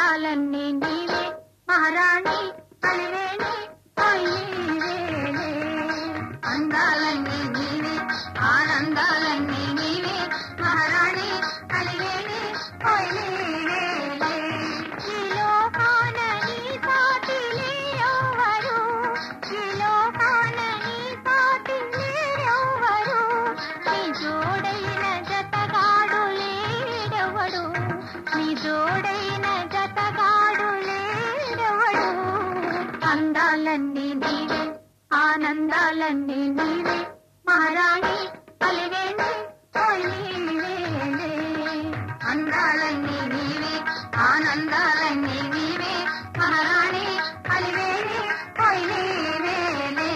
అందాలన్నీ నీవే మహారాణి అలివేణి ఓయ్ నీవేలే. అందాలన్నీ నీవే ఆనందాలన్నీ నీవే మహారాణి అలివేణి ఓయ్ నీవేలే. ఈ లోకాన నీ సాటి లేరెవ్వరు. ఈ లోకాన నీ సాటి లేరెవ్వరు. నీ జోడైన జతగాడు లేడెవడు నీ జోడైన జతగాడు లేడెవడు అందాలన్నీ నీవే ఆనందాలన్నీ నీవే మహారాణి అలివేణి ఓయ్ నీవేలే. అందాలన్నీ నీవే ఆనందాలన్నీ నీవే మహారాణి అలివేణి ఓయ్ నీవేలే.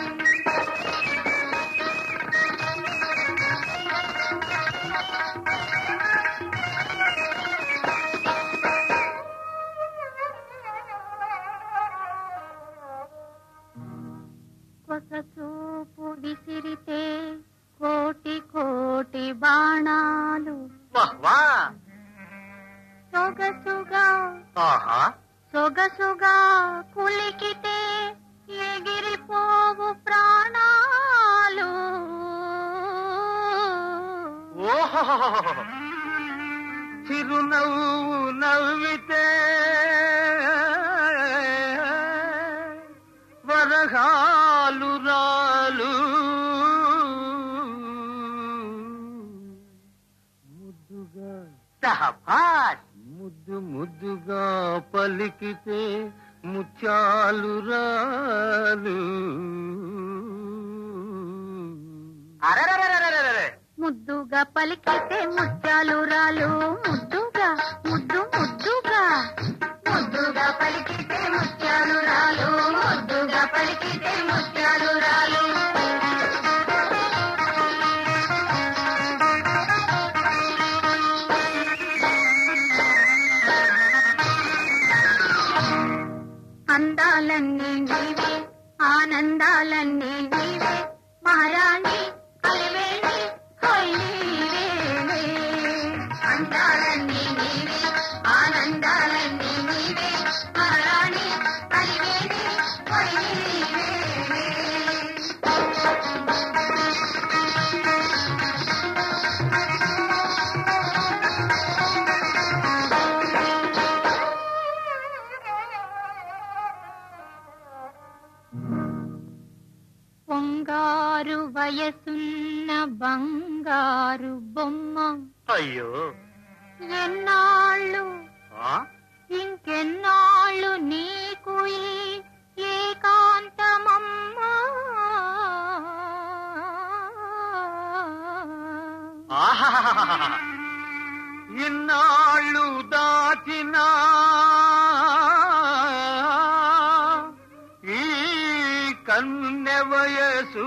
కొస చూపు విసిరితే కోటి కోటి బాణాలు వాహ్ వా సొగసుగా ఆహా సొగసుగా కులికితే ఎగిరిపోవు ప్రాణాలు ఓహో చిరునవ్వు నవ్వితే వరహాలు రాలు ముద్దుగా సహబాష్ ముద్దు ముద్దుగా పలికితే ముత్యాలు రాలు అరెరెరెరెరెరెరె. ముద్దుగా పలికితే ముత్యాలు రాలు ముద్దుగా ముద్దు ముద్దుగా ముద్దుగా పలికితే ముత్యాలు రాలు ముద్దుగా పలికితే ముత్యాలు రాలు అందాలన్నీ నీవే ఆనందాలన్నీ నీవే మహారాణి అలివేణి హోయ్ నీవేలే. అందాలన్నీ నీవే ఆనందాలన్నీ నీవే మహారాణి అలివేణి హోయ్ నీవేలే. పొంగారు వయసున్న బంగారు బొమ్మ అయ్యో ఎన్నాళ్ళు ఆ? ఇంకెన్నాళ్ళు నీకు ఈ ఏకాంతమమ్మా ఆహాహాహాహా. ఇన్నాళ్ళు దాచిన ఈ కన్నె వయసు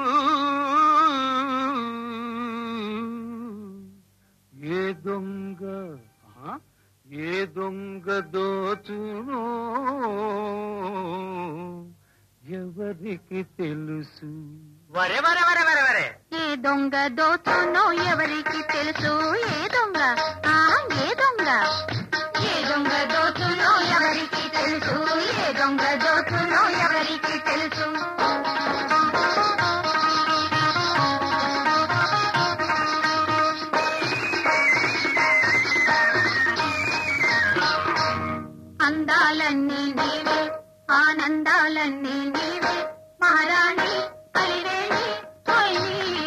ఏ దొంగ ఆ? ఏ దొంగ దోచునో ఎవరికి తెలుసు వరే వరే వరే వరే వరే ఏ దొంగ దోచునో ఎవరికి తెలుసు ఏ దొంగ ఆ ఏ దొంగ ఏ దొంగ దోచునో ఎవరికి తెలుసు ఏ దొంగ దోచునో ఎవరికి తెలుసు అందాలన్నీ నీవే ఆనందాలన్నీ నీవే మహారాణి అలివేణి ఓయ్ నీవే